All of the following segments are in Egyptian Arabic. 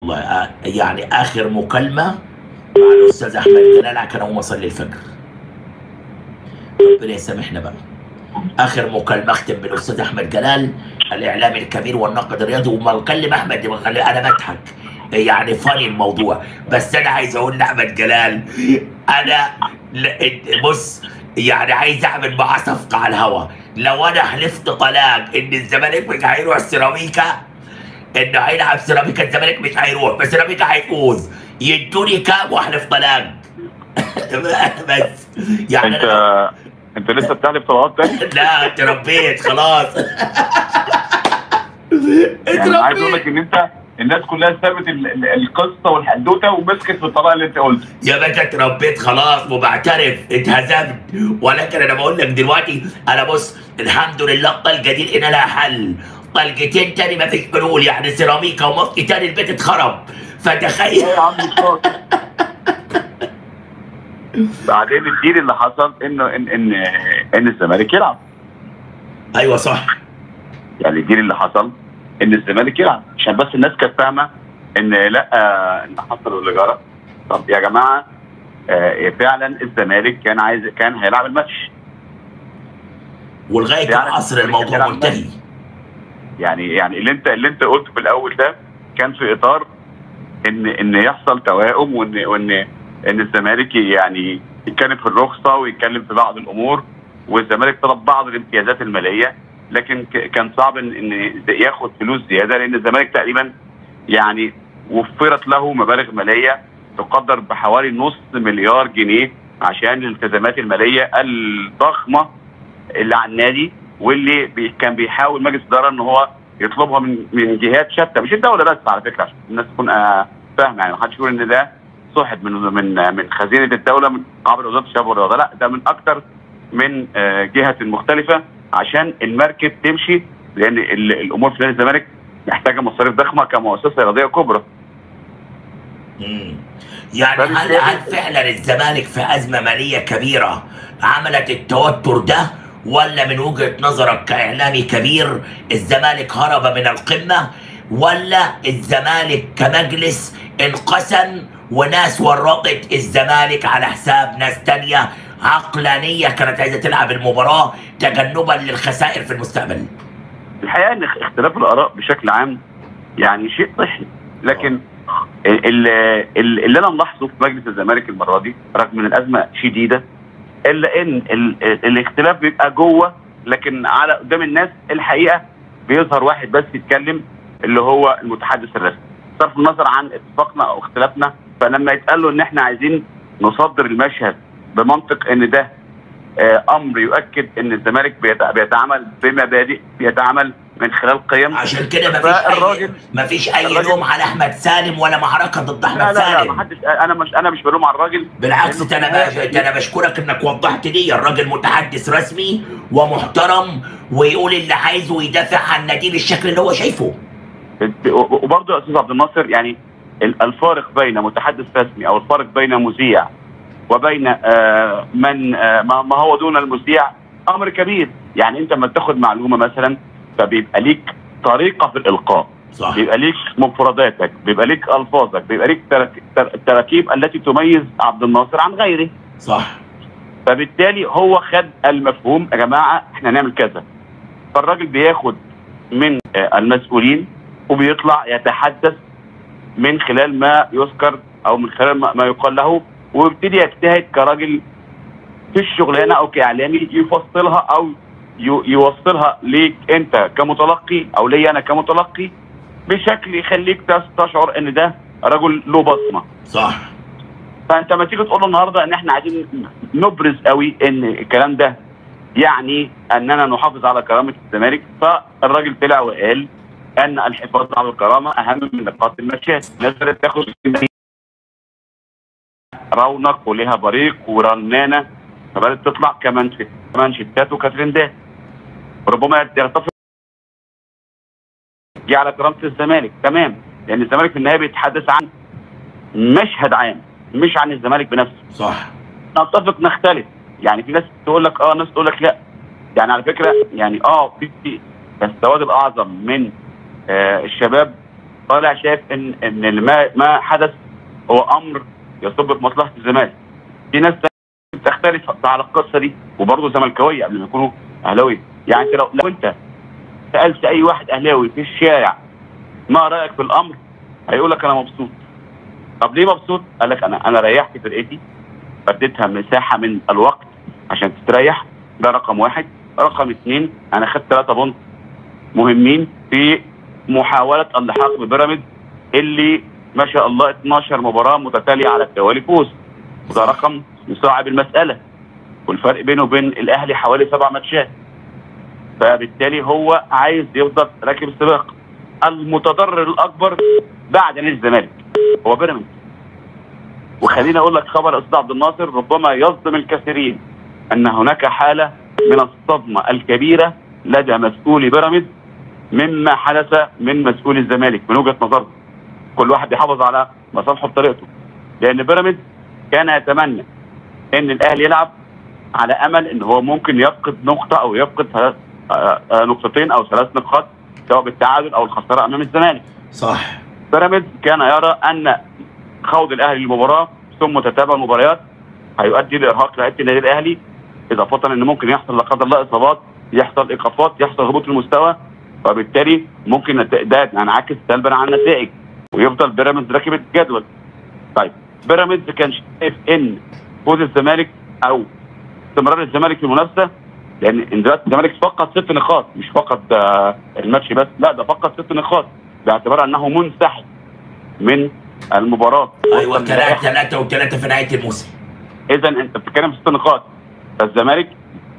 والله آه، يعني اخر مكالمه مع الاستاذ احمد جلال كان اقوم اصلي الفجر ربنا يسامحنا بقى اخر مكالمه اختم بالاستاذ احمد جلال الاعلامي الكبير والناقد الرياضي وما بكلم احمد بخلي- انا بضحك يعني فاني الموضوع بس انا عايز اقول لاحمد جلال انا ل- بص يعني عايز اعمل معاه صفقه على الهوا لو انا حلفت طلاق ان الزمالك مش هيروح سيراميكا انه هيلعب سيراميكا الزمالك مش هيروح بس سيراميكا هيفوز يدوني كام واحلف طلاق بس يعني انت أنا انت لسه بتحلف طلبات تاني؟ لا اتربيت خلاص يعني عايز اقول لك اتربيت ان انت الناس كلها سابت ال- ال- القصه والحدوته ومسكت في الطريقه اللي انت قلته يا باشا اتربيت خلاص وبعترف اتهزمت ولكن انا بقول لك دلوقتي انا بص الحمد لله الطلقه دي لقينا لها حل طلقتين تاني ما فيش حلول يعني سيراميكا ومصر تاني البيت اتخرب فتخيل ايه يا عم الشاطر بعدين الديل اللي حصل انه ان ان ان الزمالك يلعب ايوه صح يعني الديل اللي حصل ان الزمالك يلعب عشان بس الناس كانت فاهمه ان لا آه، ان حصل واللي جرى طب يا جماعه آه، فعلا الزمالك كان عايز كان هيلعب الماتش ولغايه يعني العصر الزمالك الموضوع بيلعب منتهي يعني يعني اللي انت اللي انت قلته في الاول ده كان في اطار ان ان يحصل توائم وان وان ان الزمالك يعني يتكلم في الرخصه ويتكلم في بعض الامور والزمالك طلب بعض الامتيازات الماليه لكن ك- كان صعب ان ان ياخد فلوس زياده لان الزمالك تقريبا يعني وفرت له مبالغ ماليه تقدر بحوالي نص مليار جنيه عشان الالتزامات الماليه الضخمه اللي على النادي واللي بي كان بيحاول مجلس الاداره ان هو يطلبها من من جهات شتى مش الدوله بس على فكره عشان الناس تكون آه، فاهمه يعني ما حدش يقول ان ده سحب من من من خزينه الدوله من عبر وزاره الشباب والرياضه لا ده من اكتر من آه، جهه مختلفه عشان الماركت تمشي لان ال- الامور في نادي الزمالك محتاجه مصاريف ضخمه كمؤسسه رياضيه كبرى مم. يعني هل فبالتالي- هل فعلا الزمالك في ازمه ماليه كبيره عملت التوتر ده ولا من وجهه نظرك كاعلامي كبير الزمالك هرب من القمه ولا الزمالك كمجلس انقسم وناس ورطت الزمالك على حساب ناس تانية عقلانية كانت عايزة تلعب المباراة تجنبا للخسائر في المستقبل الحقيقه ان اختلاف الاراء بشكل عام يعني شيء صحي لكن ال- ال- اللي انا ملاحظه في مجلس الزمالك المره دي رغم ان الازمه شديده الا ان ال- ال- الاختلاف بيبقى جوه لكن على قدام الناس الحقيقه بيظهر واحد بس يتكلم اللي هو المتحدث الرسمي صرف النظر عن اتفاقنا او اختلافنا فلما يتقال له ان احنا عايزين نصدر المشهد بمنطق ان ده آه، امر يؤكد ان الزمالك بيت- بيتعامل بمبادئ بيتعامل من خلال قيم عشان كده مفيش فالراجل- أي مفيش أي الراجل- لوم على أحمد سالم ولا معركة ضد أحمد لا لا لا سالم ما حدش انا مش انا مش بلوم على الراجل بالعكس لأنه ده انا في ب- ده انا بشكرك انك وضحت لي الراجل متحدث رسمي ومحترم ويقول اللي عايزه ويدافع عن ناديه بالشكل اللي هو شايفه وبرضه يا استاذ عبد الناصر يعني ال- الفارق بين متحدث رسمي او الفارق بين مذيع وبين آه من آه ما ما هو دون المذيع امر كبير يعني انت لما تاخد معلومه مثلا فبيبقى ليك طريقه في الالقاء صح بيبقى ليك مفرداتك بيبقى ليك الفاظك بيبقى ليك ترك- تر- التراكيب التي تميز عبد الناصر عن غيره صح فبالتالي هو خد المفهوم يا جماعه احنا نعمل كذا فالراجل بياخد من آه، المسؤولين وبيطلع يتحدث من خلال ما يذكر او من خلال ما ما يقال له ويبتدي يجتهد كراجل في الشغلانه او كاعلامي يفصلها او يو- يوصلها ليك انت كمتلقي او لي انا كمتلقي بشكل يخليك تس- تشعر ان ده رجل له بصمه صح فانت لما تيجي تقول له النهارده ان احنا عايزين نبرز قوي ان الكلام ده يعني اننا نحافظ على كرامه الزمالك فالراجل طلع وقال ان الحفاظ على الكرامه اهم من نقاط الماتشات الناس بدات تاخد رونق وليها بريق ورنانه فبدات تطلع كمان كمان شتات وكاتريندات ربما يرتفع دي على كرامه الزمالك تمام لان الزمالك في النهايه بيتحدث عن مشهد عام مش عن الزمالك بنفسه صح نتفق نختلف يعني في ناس تقول لك اه ناس تقول لك لا يعني على فكره يعني اه في في السواد الاعظم من آه الشباب طالع شايف ان ان اللي ما ما حدث هو امر يصب في مصلحه الزمالك في ناس تانية بتختلف على القصه دي وبرضه زملكاويه قبل ما يكونوا اهلاويه يعني انت لو لو انت سالت اي واحد اهلاوي في الشارع ما رايك في الامر هيقول لك انا مبسوط طب ليه مبسوط؟ قال لك انا انا ريحت فرقتي اديتها مساحه من الوقت عشان تستريح ده رقم واحد رقم اثنين انا خدت ثلاثة بونت مهمين في محاولة اللحاق ببيراميدز اللي ما شاء الله 12 مباراة متتالية على التوالي فوز وده رقم يصعب المسألة والفرق بينه وبين الأهلي حوالي سبع ماتشات فبالتالي هو عايز يفضل راكب السباق المتضرر الأكبر بعد نادي الزمالك هو بيراميدز وخليني أقول لك خبر أستاذ عبد الناصر ربما يصدم الكثيرين أن هناك حالة من الصدمة الكبيرة لدى مسؤولي بيراميدز مما حدث من مسؤول الزمالك من وجهه نظرهم كل واحد يحافظ على مصالحه بطريقته لان بيراميدز كان يتمنى ان الاهلي يلعب على امل ان هو ممكن يفقد نقطه او يفقد ثلاث آه، آه، نقطتين او ثلاث نقاط سواء بالتعادل او الخساره امام الزمالك صح بيراميدز كان يرى ان خوض الاهلي للمباراه ثم تتابع المباريات هيؤدي لارهاق لعيبه النادي الاهلي اضافه ان ممكن يحصل لا قدر الله اصابات يحصل ايقافات يحصل هبوط المستوى وبالتالي ممكن نت- ده ينعكس سلبا على النتائج ويفضل بيراميدز راكب الجدول. طيب بيراميدز كان شايف ان فوز الزمالك او استمرار الزمالك في المنافسه لان إن دلوقتي الزمالك فقط ست نقاط مش فقط آه، الماتش بس لا ده فقط ست نقاط باعتبار انه منسحب من المباراه ايوه ثلاثة ثلاثة وثلاثة في نهاية الموسم اذا انت بتتكلم في ست نقاط فالزمالك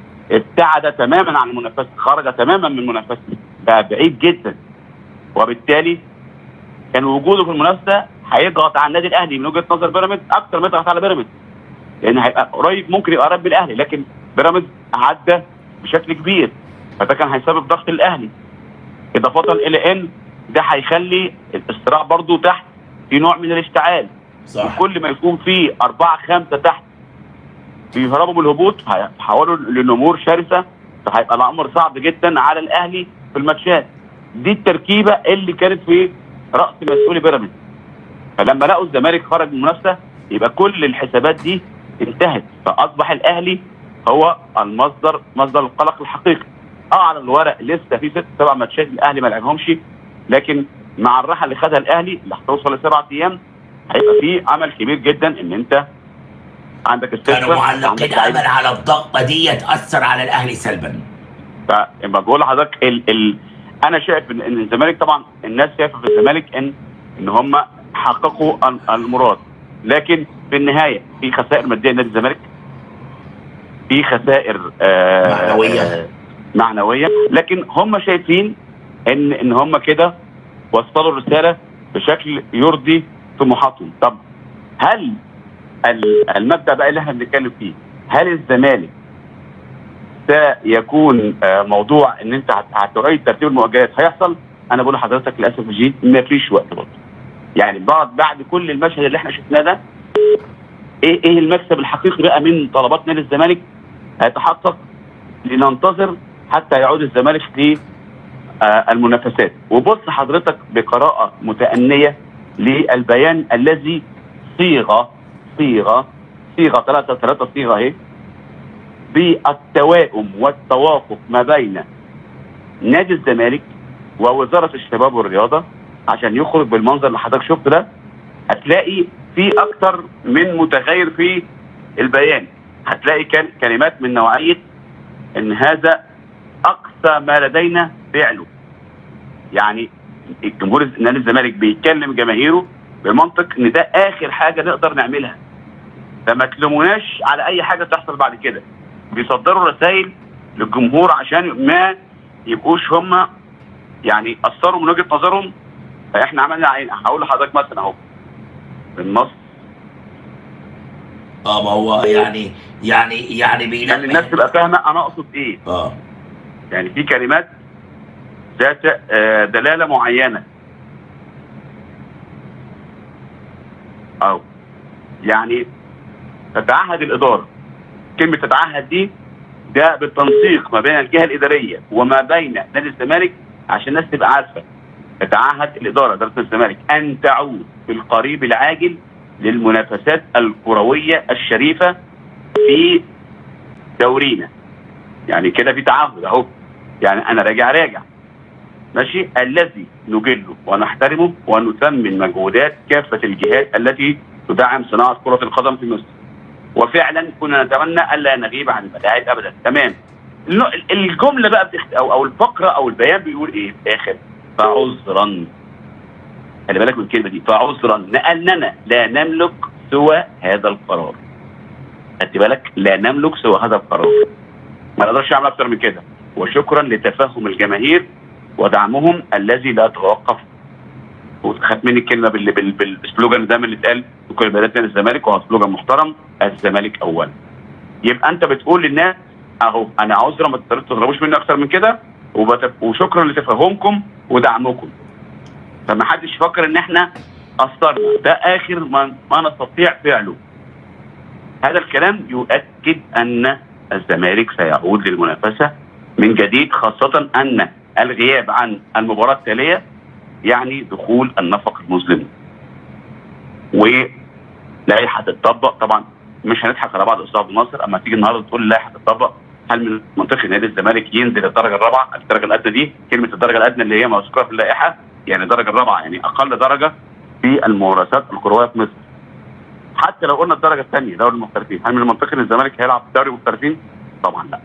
ابتعد تماما عن المنافسه خرج تماما من المنافسه بقى بعيد جدا وبالتالي كان وجوده في المنافسه هيضغط على النادي الاهلي من وجهه نظر بيراميدز اكثر ما يضغط على بيراميدز لان هيبقى قريب ممكن يبقى قريب بالاهلي لكن بيراميدز عدى بشكل كبير فده كان هيسبب ضغط الاهلي اضافه الى ان ده هيخلي الصراع برضو تحت في نوع من الاشتعال صح كل ما يكون في أربعة خمسة تحت بيهربوا من الهبوط هيحولوا لنمور شرسة فهيبقى الأمر صعب جدا على الأهلي في الماتشات دي التركيبة اللي كانت في رأس مسؤولي بيراميدز فلما لقوا الزمالك خرج من المنافسة يبقى كل الحسابات دي انتهت فأصبح الأهلي هو المصدر مصدر القلق الحقيقي اه على الورق لسه في ست سبع ماتشات الاهلي ما لعبهمش لكن مع الراحه اللي خدها الاهلي اللي هتوصل لسبعة ايام هيبقى في عمل كبير جدا ان انت عندك استشفاء كانوا معلقين عندك لعيبة. امل على الضغطة دي تأثر على الاهلي سلبا فلما بقول لحضرتك ال... ال... انا شايف ان إن الزمالك طبعا الناس شايفه في الزمالك ان ان هم حققوا ال- المراد لكن في النهايه في خسائر ماديه لنادي الزمالك في خسائر آه معنوية. آه معنويه لكن هم شايفين ان ان هم كده وصلوا الرساله بشكل يرضي طموحاتهم طب هل ال- المبدا بقى اللي احنا بنتكلم فيه هل الزمالك سيكون آه، موضوع ان انت هت- هتعيد ترتيب المواجهات هيحصل انا بقول لحضرتك للاسف الشديد ما فيش وقت برضه يعني بعد بعد كل المشهد اللي احنا شفناه ده ايه ايه المكسب الحقيقي بقى من طلبات نادي الزمالك هيتحقق لننتظر حتى يعود الزمالك في آه، المنافسات وبص حضرتك بقراءة متأنية للبيان الذي صيغ صيغ صيغة ثلاثة ثلاثة صيغة اهي بالتوائم والتوافق ما بين نادي الزمالك ووزارة الشباب والرياضة عشان يخرج بالمنظر اللي حضرتك شفته ده هتلاقي في أكتر من متغير في البيان هتلاقي كان كلمات من نوعية إن هذا أقصى ما لدينا فعله يعني الجمهور نادي الزمالك بيتكلم جماهيره بمنطق ان ده اخر حاجه نقدر نعملها فما تلوموناش على اي حاجه تحصل بعد كده بيصدروا رسائل للجمهور عشان ما يبقوش هم يعني اثروا من وجهه نظرهم فاحنا عملنا عين هقول لحضرتك مثلا اهو النص اه ما هو يعني يعني يعني يعني بيلمح الناس تبقى فاهمه انا اقصد ايه اه يعني في كلمات ذات آه، دلاله معينه او يعني تتعهد الاداره كلمه تتعهد دي ده بالتنسيق ما بين الجهه الاداريه وما بين نادي الزمالك عشان الناس تبقى عارفه تتعهد الاداره اداره الزمالك ان تعود في القريب العاجل للمنافسات الكرويه الشريفه في دورينا يعني كده في تعهد اهو يعني انا راجع راجع ماشي الذي نجله ونحترمه ونثمن مجهودات كافه الجهات التي تدعم صناعه كره القدم في مصر وفعلا كنا نتمنى الا نغيب عن الملاعب ابدا تمام الل- الجمله بقى بتخت... او او الفقره او البيان بيقول ايه في الاخر فعذرا خلي بالك من الكلمه دي فعذرا لاننا لا نملك سوى هذا القرار خدت بالك لا نملك سوى هذا القرار ما نقدرش نعمل اكتر من كده وشكرا لتفهم الجماهير ودعمهم الذي لا يتوقف وخدت مني الكلمه بال... بال... بالسلوجان ده من اللي اتقال في كل بلاد نادي الزمالك وهو سلوجان محترم الزمالك اولا يبقى انت بتقول للناس اهو انا عذرا ما تقدروش تضربوش مني اكتر من كده وبت... وشكرا لتفهمكم ودعمكم فما حدش يفكر ان احنا قصرنا ده اخر ما, ما نستطيع فعله هذا الكلام يؤكد ان الزمالك سيعود للمنافسه من جديد خاصه ان الغياب عن المباراه التاليه يعني دخول النفق المظلم ولائحه تطبق طبعا مش هنضحك على بعض يا استاذ عبد الناصر اما تيجي النهارده تقول اللائحه تطبق هل من منطقي نادي الزمالك ينزل الدرجه الرابعه الدرجه الادنى دي كلمه الدرجه الادنى اللي هي مذكوره في اللائحه يعني الدرجه الرابعه يعني اقل درجه في الممارسات الكرويه في مصر حتى لو قلنا الدرجه الثانيه دوري المحترفين هل من المنطقي ان الزمالك هيلعب في دوري المحترفين؟ طبعا لا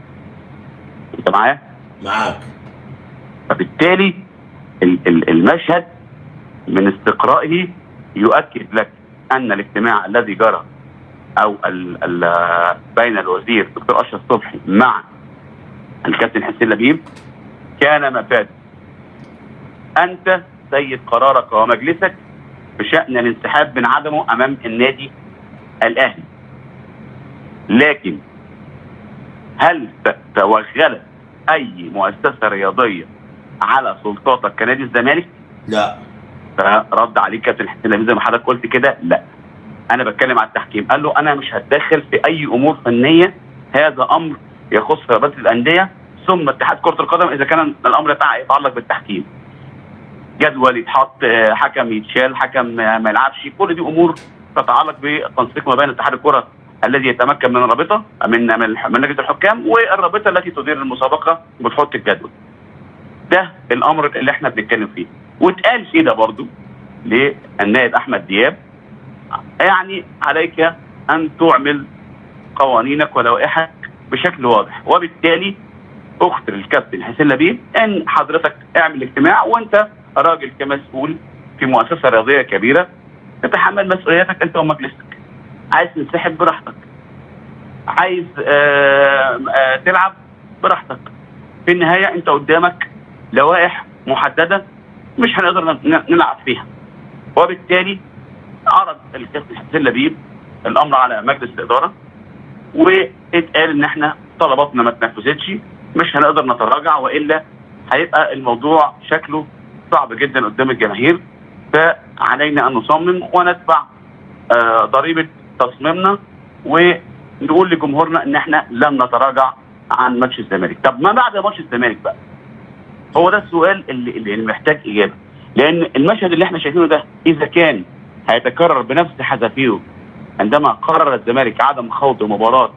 انت معايا؟ معاك فبالتالي ال- ال- المشهد من استقرائه يؤكد لك ان الاجتماع الذي جرى او ال ال بين الوزير دكتور اشرف صبحي مع الكابتن حسين لبيب كان مفاد انت سيد قرارك ومجلسك بشان الانسحاب من عدمه امام النادي الاهلي لكن هل ت- توغلت اي مؤسسه رياضيه على سلطاتك كنادي الزمالك لا فرد عليه كابتن حسين لبيب زي ما حضرتك قلت كده لا انا بتكلم على التحكيم قال له انا مش هتدخل في اي امور فنيه هذا امر يخص رياضه الانديه ثم اتحاد كره القدم اذا كان الامر يتع- يتعلق بالتحكيم جدول يتحط آه، حكم يتشال حكم آه، ما يلعبش كل دي امور تتعلق بالتنسيق ما بين اتحاد الكره الذي يتمكن من الرابطه من من الح- من لجنه الحكام والرابطه التي تدير المسابقه وتحط الجدول ده الامر اللي احنا بنتكلم فيه واتقال كده برضو للنائب احمد دياب يعني عليك ان تعمل قوانينك ولوائحك بشكل واضح وبالتالي اخت الكابتن حسين لبيب ان حضرتك اعمل اجتماع وانت راجل كمسؤول في مؤسسه رياضيه كبيره تتحمل مسؤولياتك انت ومجلسك عايز تنسحب براحتك عايز آه آه تلعب براحتك في النهايه انت قدامك لوائح محدده مش هنقدر ن- نلعب فيها وبالتالي عرض الكابتن حسين لبيب الامر على مجلس الاداره واتقال ان احنا طلباتنا ما اتنفذتش مش هنقدر نتراجع والا هيبقى الموضوع شكله صعب جدا قدام الجماهير فعلينا ان نصمم وندفع آه، ضريبه تصميمنا ونقول لجمهورنا ان احنا لن نتراجع عن ماتش الزمالك طب ما بعد ماتش الزمالك بقى هو ده السؤال اللي, اللي محتاج اجابه لان المشهد اللي احنا شايفينه ده اذا كان هيتكرر بنفس حذافيره عندما قرر الزمالك عدم خوض مباراه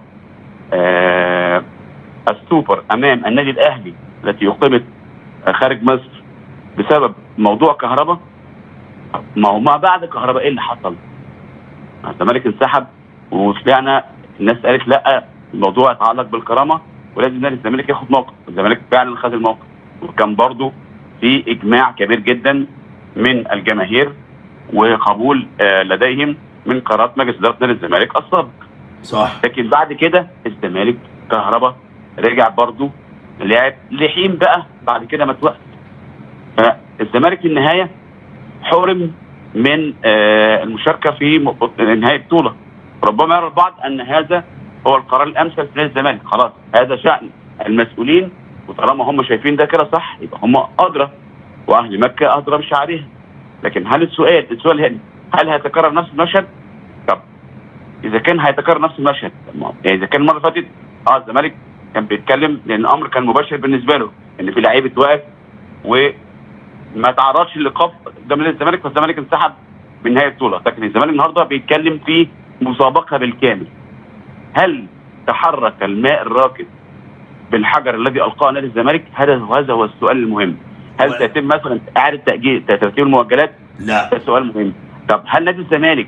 آه السوبر امام النادي الاهلي التي اقيمت آه، خارج مصر بسبب موضوع كهرباء ما هو ما بعد كهرباء ايه اللي حصل؟ الزمالك انسحب وسمعنا الناس قالت لا الموضوع يتعلق بالكرامه ولازم نادي الزمالك ياخد موقف الزمالك فعلا خد الموقف وكان برضه في اجماع كبير جدا من الجماهير وقبول آه، لديهم من قرارات مجلس اداره نادي الزمالك السابق صح لكن بعد كده الزمالك كهربا رجع برضه لعب لحين بقى بعد كده ما توقف فالزمالك في النهايه حرم من آه، المشاركه في م- نهايه البطوله ربما يرى البعض ان هذا هو القرار الامثل في نادي الزمالك خلاص هذا شان المسؤولين وطالما هم شايفين ده كده صح يبقى هم ادرى واهل مكه ادرى بشعرها لكن هل السؤال السؤال هنا هل هيتكرر نفس المشهد؟ طب اذا كان هيتكرر نفس المشهد طب ما- يعني اذا كان المره اللي فاتت اه الزمالك كان بيتكلم لان الامر كان مباشر بالنسبه له ان في لعيب اتوقف ما تعرضش للايقاف قدام نادي الزمالك فالزمالك انسحب من نهايه البطوله لكن الزمالك النهارده بيتكلم في مسابقه بالكامل هل تحرك الماء الراكد بالحجر الذي القاه نادي الزمالك هذا هذا هو السؤال المهم هل و- سيتم مثلا اعاده تاجيل ترتيب المؤجلات لا ده سؤال مهم طب هل نادي الزمالك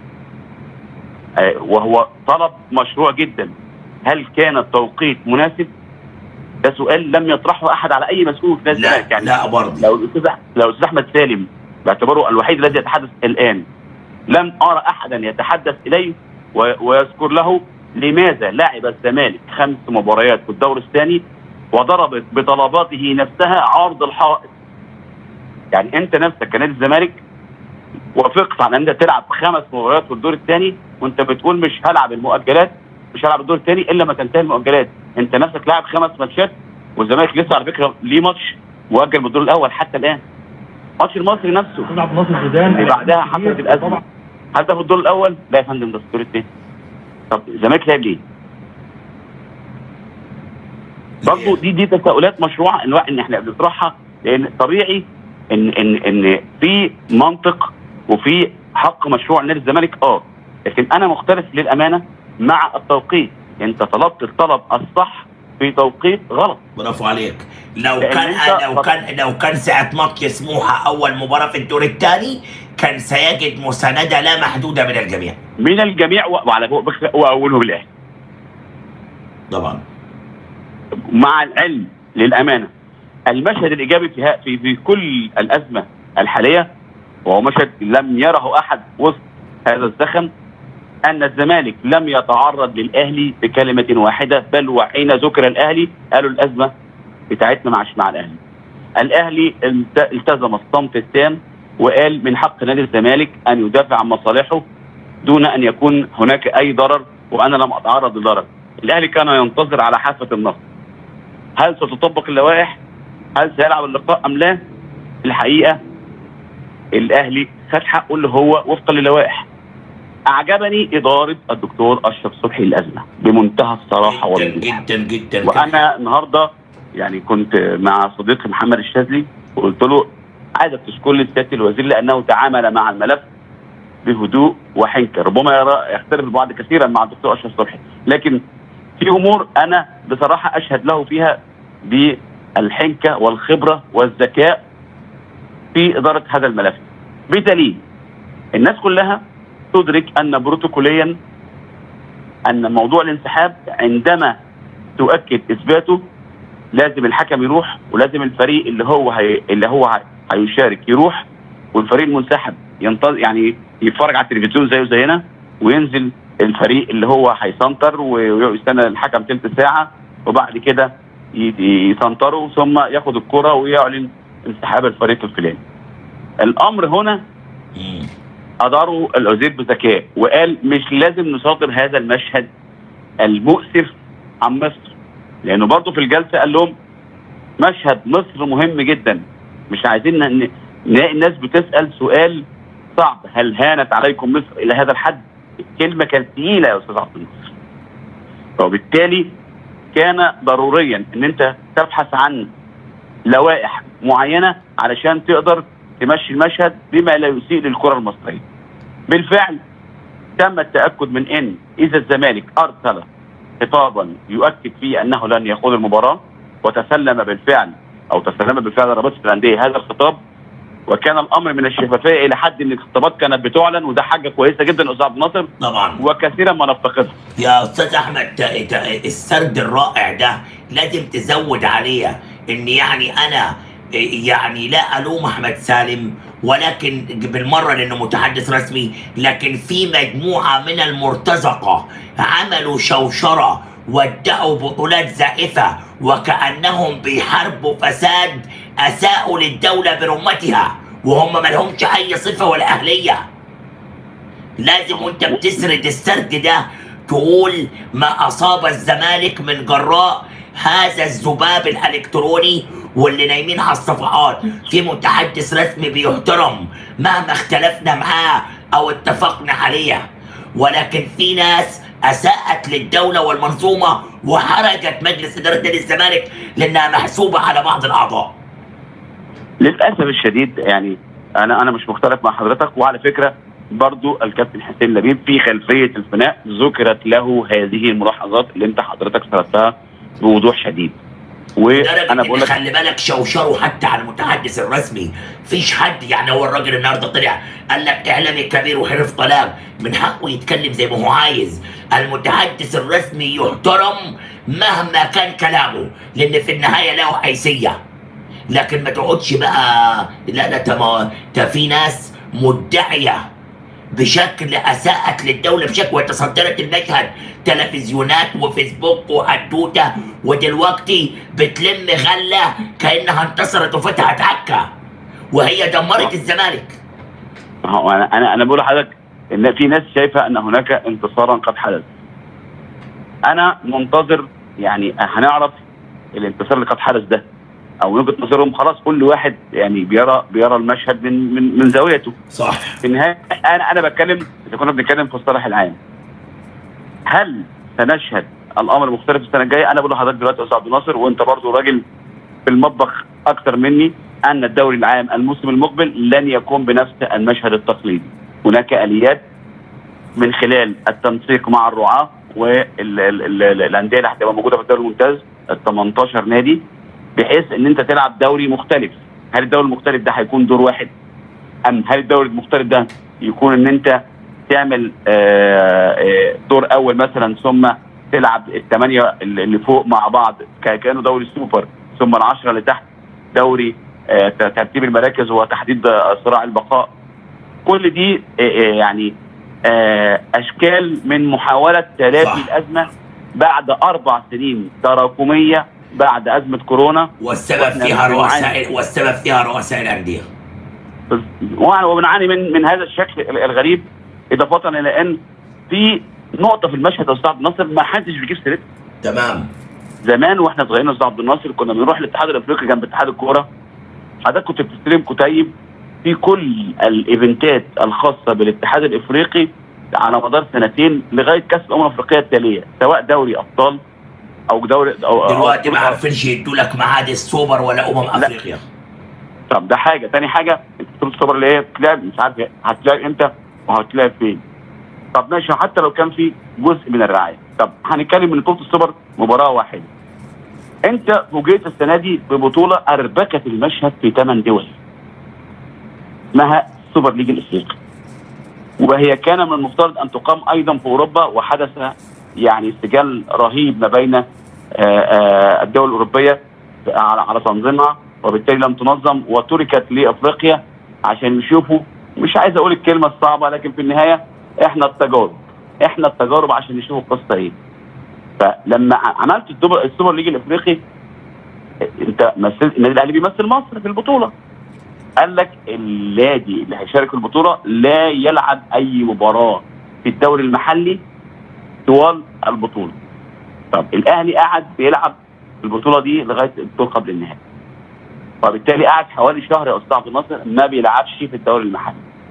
آه، وهو طلب مشروع جدا هل كان التوقيت مناسب ده سؤال لم يطرحه احد على اي مسؤول في نادي لا الزمالك يعني لا برضه لو الاستاذ أح- لو الاستاذ احمد سالم باعتباره الوحيد الذي يتحدث الان لم ارى احدا يتحدث اليه و- ويذكر له لماذا لعب الزمالك خمس مباريات في الدور الثاني وضربت بطلباته نفسها عرض الحائط يعني انت نفسك كنادي الزمالك وافقت على ان انت تلعب خمس مباريات في الدور الثاني وانت بتقول مش هلعب المؤجلات مش هلعب الدور الثاني الا ما تنتهي المؤجلات انت نفسك لاعب خمس ماتشات والزمالك لسه على فكره ليه ماتش مؤجل من الدور الاول حتى الان ماتش المصري نفسه استاذ عبد الناصر زيدان اللي بعدها حصلت الازمه هل ده في الدور الاول؟ لا يا فندم ده في الدور الثاني طب الزمالك لعب ليه؟ برضه دي دي تساؤلات مشروعه ان ان احنا بنطرحها لان طبيعي ان ان ان في منطق وفي حق مشروع نادي الزمالك اه لكن انا مختلف للامانه مع التوقيت انت طلبت الطلب الصح في توقيت غلط برافو عليك لو لأن كان أنت لو فض- كان لو كان ساعة ماتش سموحة أول مباراة في الدور الثاني كان سيجد مساندة لا محدودة من الجميع من الجميع و- وعلى فكره واولهم الاهلي طبعا مع العلم للامانه المشهد الايجابي في ها- في في كل الازمه الحاليه وهو مشهد لم يره احد وسط هذا الزخم ان الزمالك لم يتعرض للاهلي بكلمه واحده بل وحين ذكر الاهلي قالوا الازمه بتاعتنا مع مع الاهلي. الاهلي الت- التزم الصمت التام وقال من حق نادي الزمالك ان يدافع عن مصالحه دون ان يكون هناك اي ضرر وانا لم اتعرض لضرر. الاهلي كان ينتظر على حافه النصر. هل ستطبق اللوائح؟ هل سيلعب اللقاء ام لا؟ الحقيقه الاهلي خد حقه اللي هو وفقا للوائح. اعجبني اداره الدكتور اشرف صبحي الازمه بمنتهى الصراحه جدا والوضوح. جدا جدا وانا النهارده يعني كنت مع صديقي محمد الشاذلي وقلت له عايزك تشكر لي سياده الوزير لانه تعامل مع الملف بهدوء وحنكه ربما يرى يختلف البعض كثيرا مع الدكتور اشرف صبحي لكن في امور انا بصراحه اشهد له فيها بالحنكه والخبره والذكاء في اداره هذا الملف بدليل الناس كلها تدرك ان بروتوكوليا ان موضوع الانسحاب عندما تؤكد اثباته لازم الحكم يروح ولازم الفريق اللي هو هي اللي هو هي- هيشارك يروح والفريق المنسحب ينتظر يعني يتفرج على التلفزيون زيه زينا وينزل الفريق اللي هو هيسنتر ويستنى الحكم تلت ساعه وبعد كده ي- يسنتروا ثم ياخد الكره ويعلن انسحاب الفريق الفلاني. الامر هنا مم. اداروا الوزير بذكاء وقال مش لازم نصادر هذا المشهد المؤسف عن مصر لانه برضه في الجلسه قال لهم مشهد مصر مهم جدا مش عايزين ن- نلاقي الناس بتسال سؤال صعب هل هانت عليكم مصر الى هذا الحد؟ الكلمه كانت تقيله يا استاذ عبد الناصر وبالتالي كان ضروريا ان انت تبحث عن لوائح معينه علشان تقدر تمشي المشهد بما لا يسيء للكره المصريه. بالفعل تم التاكد من ان اذا الزمالك ارسل خطابا يؤكد فيه انه لن يخوض المباراه وتسلم بالفعل او تسلم بالفعل رابطه الانديه هذا الخطاب وكان الامر من الشفافيه الى حد ان الخطابات كانت بتعلن وده حاجه كويسه جدا استاذ عبد الناصر طبعا وكثيرا ما نفتقدها. يا استاذ احمد ت- ت- السرد الرائع ده لازم تزود عليه ان يعني انا يعني لا الوم احمد سالم ولكن بالمره لانه متحدث رسمي لكن في مجموعه من المرتزقه عملوا شوشره وادعوا بطولات زائفه وكانهم بيحاربوا فساد اساءوا للدوله برمتها وهم ما لهمش اي صفه ولا اهليه لازم وانت بتسرد السرد ده تقول ما اصاب الزمالك من جراء هذا الذباب الالكتروني واللي نايمين على الصفحات في متحدث رسمي بيحترم مهما اختلفنا معاه او اتفقنا عليه ولكن في ناس اساءت للدوله والمنظومه وحرجت مجلس اداره نادي الزمالك لانها محسوبه على بعض الاعضاء للاسف الشديد يعني انا انا مش مختلف مع حضرتك وعلى فكره برضو الكابتن حسين لبيب في خلفيه الفناء ذكرت له هذه الملاحظات اللي انت حضرتك سردتها بوضوح شديد لدرجه وانا ان بقول لك خلي بالك شوشروا حتى على المتحدث الرسمي فيش حد يعني هو الراجل النهارده طلع قال لك اعلامي كبير وحرف طلاق من حقه يتكلم زي ما هو عايز المتحدث الرسمي يحترم مهما كان كلامه لان في النهايه له حيثيه لكن ما تقعدش بقى لا لا تما تا في ناس مدعيه بشكل اساءت للدوله بشكل وتصدرت المشهد تلفزيونات وفيسبوك وحدوته ودلوقتي بتلم غله كانها انتصرت وفتحت عكا وهي دمرت الزمالك هو انا انا انا بقول لحضرتك ان في ناس شايفه ان هناك انتصارا قد حدث انا منتظر يعني هنعرف الانتصار اللي قد حدث ده او من وجهه نظرهم خلاص كل واحد يعني بيرى بيرى المشهد من من من زاويته صح في النهايه انا انا بتكلم اذا كنا بنتكلم في الصالح العام هل سنشهد الامر مختلف السنه الجايه انا بقول لحضرتك دلوقتي يا استاذ عبد الناصر وانت برضو راجل في المطبخ اكثر مني ان الدوري العام الموسم المقبل لن يكون بنفس المشهد التقليدي هناك اليات من خلال التنسيق مع الرعاه والانديه اللي هتبقى موجوده في الدوري الممتاز ال 18 نادي بحيث ان انت تلعب دوري مختلف هل الدوري المختلف ده هيكون دور واحد ام هل الدوري المختلف ده يكون ان انت تعمل آه، آه، دور اول مثلا ثم تلعب الثمانيه اللي فوق مع بعض ك- كانه دوري سوبر ثم العشره اللي تحت دوري آه، ت- ترتيب المراكز وتحديد آه، صراع البقاء كل دي آه، آه، يعني آه، اشكال من محاوله تلافي صح. الازمه بعد اربع سنين تراكميه بعد ازمه كورونا والسبب وإحنا فيها بنعاني. رؤساء والسبب فيها رؤساء الانديه وأنا- وبنعاني من من هذا الشكل ال- الغريب اضافه الى ان في نقطه في المشهد يا استاذ عبد الناصر ما حدش بيجيب سيرتها تمام زمان واحنا صغيرين يا استاذ عبد الناصر كنا بنروح الاتحاد الافريقي جنب اتحاد الكوره حضرتك كنت بتستلم كتيب في كل الايفنتات الخاصه بالاتحاد الافريقي على مدار سنتين لغايه كاس الامم الافريقيه التاليه سواء دوري ابطال او دوري أو دلوقتي أو ما عارفينش يدوا لك ميعاد السوبر ولا امم افريقيا طب ده حاجه تاني حاجه انت بتقول السوبر اللي هي بتلعب مش عارف هتلعب امتى وهتلعب فين طب ماشي حتى لو كان في جزء من الرعايه طب هنتكلم ان بطوله السوبر مباراه واحده انت فوجئت السنه دي ببطوله اربكت المشهد في ثمان دول اسمها سوبر ليج الافريقي وهي كان من المفترض ان تقام ايضا في اوروبا وحدث يعني سجال رهيب ما بين آه، آه، الدول الاوروبيه على على تنظيمها وبالتالي لم تنظم وتركت لافريقيا عشان يشوفوا مش عايز اقول الكلمه الصعبه لكن في النهايه احنا التجارب احنا التجارب عشان نشوف القصه ايه فلما ع- عملت السوبر السوبر ليج الافريقي انت مثلت النادي الاهلي بيمثل مصر في البطوله قال لك النادي اللي هيشارك في البطوله لا يلعب اي مباراه في الدوري المحلي طوال البطوله طب الاهلي قعد بيلعب البطوله دي لغايه الدور قبل النهائي فبالتالي قعد حوالي شهر يا استاذ عبد الناصر ما بيلعبش في الدوري المحلي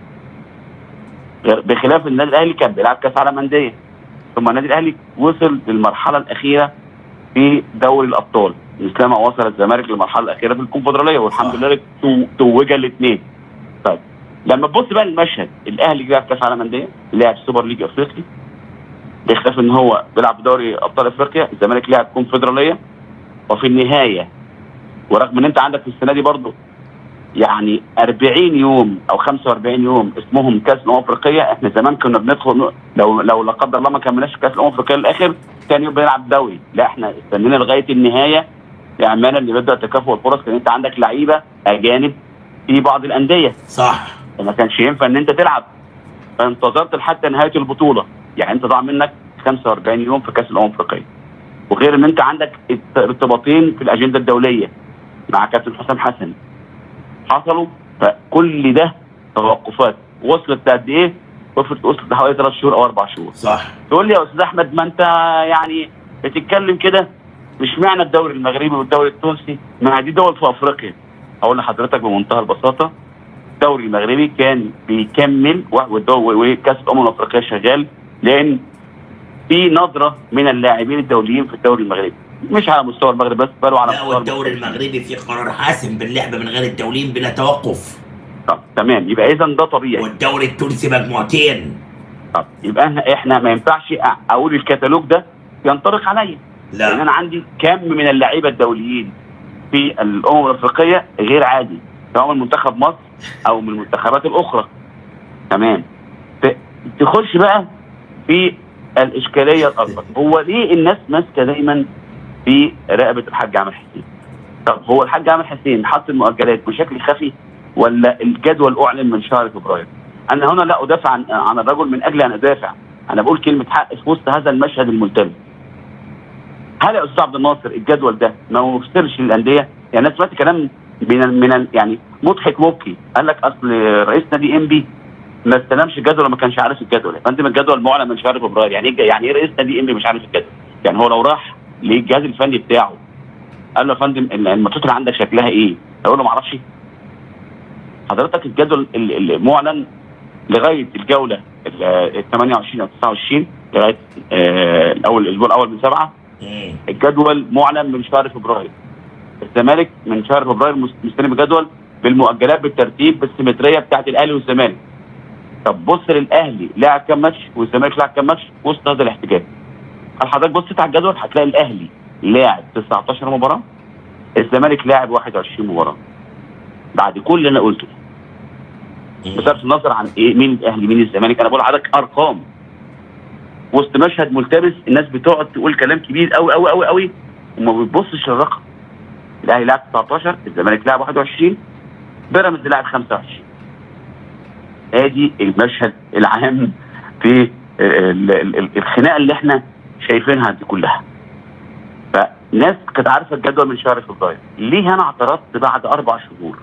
غير- بخلاف النادي الاهلي كان بيلعب كاس عالم انديه ثم النادي الاهلي وصل للمرحله الاخيره في دوري الابطال مثلما وصل الزمالك للمرحله الاخيره في الكونفدراليه والحمد صح. لله تو- توج الاثنين طيب لما تبص بقى المشهد الاهلي لعب كاس عالم انديه لعب سوبر ليج افريقي باختلاف ان هو بيلعب دوري ابطال افريقيا الزمالك لعب كونفدراليه وفي النهايه ورغم ان انت عندك في السنه دي برضه يعني 40 يوم او 45 يوم اسمهم كاس الامم الافريقيه احنا زمان كنا بندخل لو لو لا قدر الله ما كملناش كاس الامم الافريقيه للاخر ثاني يوم بنلعب دوري لا احنا استنينا لغايه النهايه اعمالا لمبدا تكافؤ الفرص كان انت عندك لعيبه اجانب في بعض الانديه صح وما كانش ينفع ان انت تلعب فانتظرت لحتى نهايه البطوله يعني انت ضاع منك 45 يوم في كاس الامم الافريقيه وغير ان انت عندك ات- ارتباطين في الاجنده الدوليه مع كابتن حسام حسن حصلوا فكل ده توقفات وصلت لقد ايه؟ وصلت وصلت لحوالي ثلاث شهور او اربع شهور صح تقول لي يا استاذ احمد ما انت يعني بتتكلم كده مش معنى الدوري المغربي والدوري التونسي ما دي دول في افريقيا اقول لحضرتك بمنتهى البساطه الدوري المغربي كان بيكمل و- والدو- وكاس الامم الافريقيه شغال لان في نظره من اللاعبين الدوليين في الدوري المغربي مش على مستوى المغرب بس بل وعلى لا مستوى والدوري المغرب. المغربي في قرار حاسم باللعب من غير الدوليين بلا توقف طب تمام يبقى اذا ده طبيعي والدوري التونسي مجموعتين طب يبقى احنا احنا ما ينفعش أ- اقول الكتالوج ده ينطبق عليا لان لا انا عندي كم من اللعيبه الدوليين في الامم الافريقيه غير عادي سواء من منتخب مصر او من المنتخبات الاخرى تمام ت- تخش بقى في الاشكاليه الاكبر هو ليه الناس ماسكه دايما في رقبه الحاج عامر حسين طب هو الحاج عامر حسين حط المؤجلات بشكل خفي ولا الجدول اعلن من شهر فبراير انا هنا لا ادافع عن عن الرجل من اجل ان ادافع انا بقول كلمه حق في وسط هذا المشهد الملتبس هل يا استاذ عبد الناصر الجدول ده ما مفسرش للانديه؟ يعني انا سمعت كلام من ال من ال يعني مضحك مبكي قال لك اصل رئيس نادي ام بي ما استلمش الجدول وما كانش عارف الجدول يا فندم الجدول معلن من شهر فبراير يعني ايه يعني ايه رئيس نادي ام بي مش عارف الجدول؟ يعني هو لو راح للجهاز الفني بتاعه قال له يا فندم ال- الماتشات اللي عندك شكلها ايه؟ هيقول له ما اعرفش حضرتك الجدول ال- المعلن لغايه الجوله ال 28 او 29 لغايه آه، اول الاسبوع الاول من سبعه مم. الجدول معلن من شهر فبراير الزمالك من شهر فبراير مس- مستلم الجدول بالمؤجلات بالترتيب بالسيمتريه بتاعت الاهلي والزمالك طب بص للاهلي لعب كام ماتش والزمالك لعب كام ماتش وسط هذا الاحتجاج هل حضرتك بصيت على الجدول هتلاقي الاهلي لاعب 19 مباراه الزمالك لاعب 21 مباراه بعد كل اللي انا قلته مم. بصرف النظر عن ايه مين الاهلي مين الزمالك انا بقول لحضرتك ارقام وسط مشهد ملتبس الناس بتقعد تقول كلام كبير قوي قوي قوي قوي وما بتبصش للرقم الاهلي لعب 19 الزمالك لعب 21 بيراميدز لعب 25 ادي المشهد العام في ال- ال- ال- الخناقه اللي احنا شايفينها دي كلها فناس كانت عارفه الجدول من شهر فبراير ليه انا اعترضت بعد اربع شهور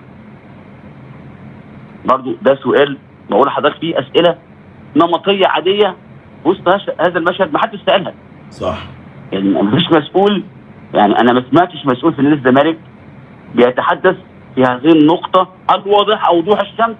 برضو ده سؤال بقول لحضرتك فيه اسئله نمطيه عاديه وسط هش- هذا المشهد ما حدش سالها صح يعني مفيش مسؤول يعني انا ما سمعتش مسؤول في نادي الزمالك بيتحدث في هذه النقطه الواضحه وضوح الشمس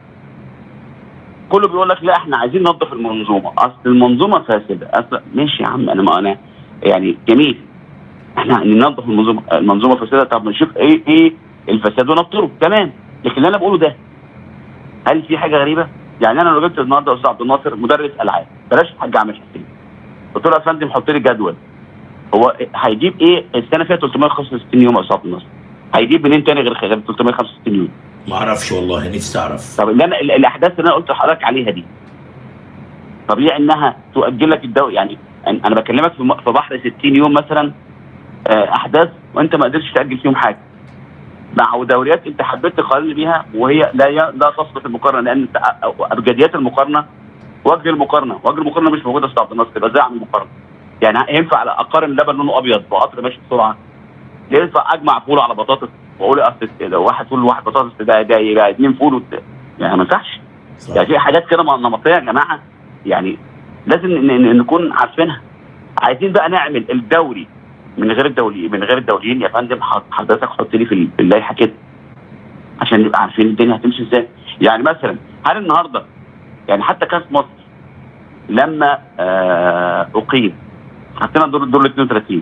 كله بيقول لك لا احنا عايزين ننظف المنظومه اصل المنظومه فاسده اصل ماشي يا عم انا ما انا يعني جميل احنا ننظف المنظومه المنظومه فاسده طب نشوف ايه ايه الفساد ونبطله تمام لكن اللي انا بقوله ده هل في حاجه غريبه؟ يعني انا لو جبت النهارده استاذ عبد الناصر مدرس العاب بلاش الحاج عامر حسين قلت له يا فندم حط لي جدول هو هيجيب ايه السنه فيها 365 يوم يا استاذ عبد الناصر هيجيب منين تاني غير غير 365 يوم ما اعرفش والله نفسي اعرف طب اللي انا ال- الاحداث اللي انا قلت لحضرتك عليها دي طبيعي انها تؤجل لك الدوري يعني أن- انا بكلمك في م- في بحر 60 يوم مثلا آه، احداث وانت ما قدرتش تاجل فيهم حاجه مع دوريات انت حبيت تقارن بيها وهي لا ي... لا تصلح المقارنه لان أنت- أ- ابجديات المقارنه وجه المقارنه وجه المقارنه مش موجوده في استاذ عبد الناصر يبقى ازاي اعمل مقارنه يعني ينفع اقارن لبن لونه ابيض بقطر ماشي بسرعه ينفع اجمع فول على بطاطس واقول اصل لو واحد فول وواحد بطاطس ده ده يبقى اثنين فول وت... يعني ما ينفعش صح يعني في حاجات كده نمطيه يا جماعه يعني لازم ن- ن- نكون عارفينها عايزين بقى نعمل الدوري من غير الدولي من غير الدوليين يا فندم حض- حضرتك حط لي في ال- في اللائحه كده عشان نبقى عارفين الدنيا هتمشي ازاي يعني مثلا هل النهارده يعني حتى كاس مصر لما آه اقيم حطينا دور الدور ال 32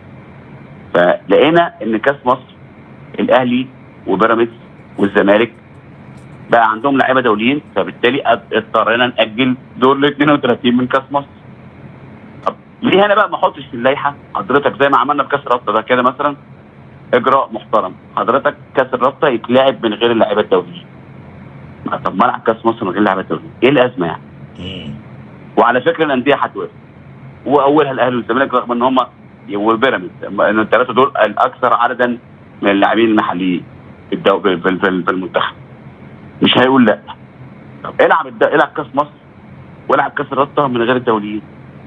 فلقينا ان كاس مصر الاهلي وبيراميدز والزمالك بقى عندهم لعيبه دوليين فبالتالي أد- اضطرينا ناجل دور ال 32 من كاس مصر. طب ليه انا بقى ما احطش في اللائحه حضرتك زي ما عملنا في كاس الرابطه ده كده مثلا اجراء محترم حضرتك كاس الرابطه يتلعب من غير اللعيبه الدوليين. ما طب ما العب كاس مصر من غير اللعيبه الدوليين، ايه الازمه يعني؟ مم. وعلى فكره الانديه هتوافق واولها الاهلي والزمالك رغم ان هم وبيراميدز ان الثلاثه دول الاكثر عددا من اللاعبين المحليين في الدو... في, في, في, في المنتخب مش هيقول لا طب العب الد... العب كاس مصر والعب كاس الرابطه من غير الدوليين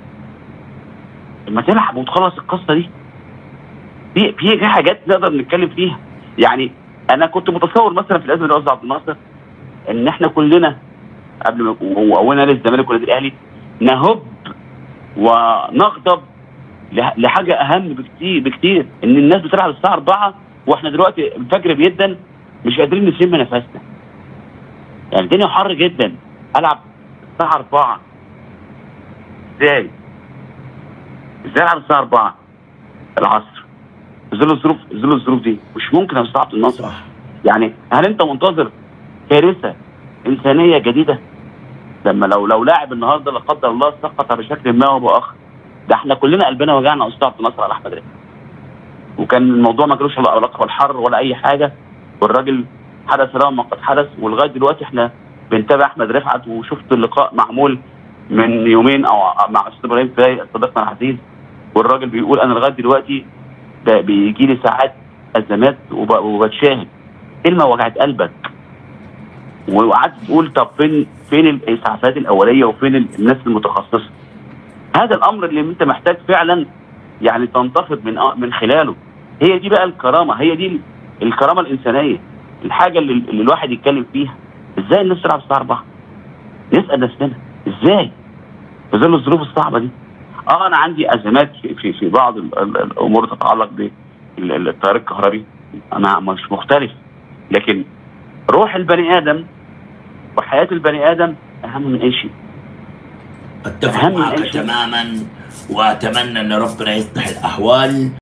لما تلعب وتخلص القصه دي في في في حاجات نقدر نتكلم فيها يعني انا كنت متصور مثلا في الازمه اللي قصدي عبد الناصر ان احنا كلنا قبل ما واولنا نادي الزمالك ونادي الاهلي نهب ونغضب لح- لحاجه اهم بكتير بكتير ان الناس بتلعب الساعه 4 واحنا دلوقتي الفجر بيدن مش قادرين نشم نفسنا يعني الدنيا حر جدا العب الساعه 4 ازاي؟ ازاي العب الساعه 4 العصر في ظل الظروف في ظل الظروف دي مش ممكن يا استاذ عبد الناصر صح يعني هل انت منتظر كارثه انسانيه جديده؟ لما لو لو لاعب النهارده لا قدر الله سقط بشكل ما او باخر ده احنا كلنا قلبنا وجعنا يا استاذ عبد الناصر على احمد رفعت وكان الموضوع ما جالوش علاقه بالحر ولا اي حاجه والراجل حدث له ما قد حدث ولغايه دلوقتي احنا بنتابع احمد رفعت وشفت اللقاء معمول من يومين او مع استاذ ابراهيم فايق صديقنا العزيز والراجل بيقول انا لغايه دلوقتي ده بيجي لي ساعات ازمات وب- وبتشاهد كلمه وجعت قلبك وقعدت تقول طب فين فين الاسعافات الاوليه وفين ال- الناس المتخصصه هذا الامر اللي انت محتاج فعلا يعني تنتفض من من خلاله هي دي بقى الكرامه هي دي ال- الكرامه الانسانيه الحاجه اللي, اللي الواحد يتكلم فيها ازاي الناس تلعب الساعه 4 نسال نفسنا ازاي في ظل الظروف الصعبه دي اه انا عندي ازمات في في, في بعض ال- ال- الامور تتعلق بالتيار الكهربي انا مش مختلف لكن روح البني ادم وحياه البني ادم اهم من اي شيء اتفق أهم من معك أي شيء. تماما واتمنى ان ربنا يصلح الاحوال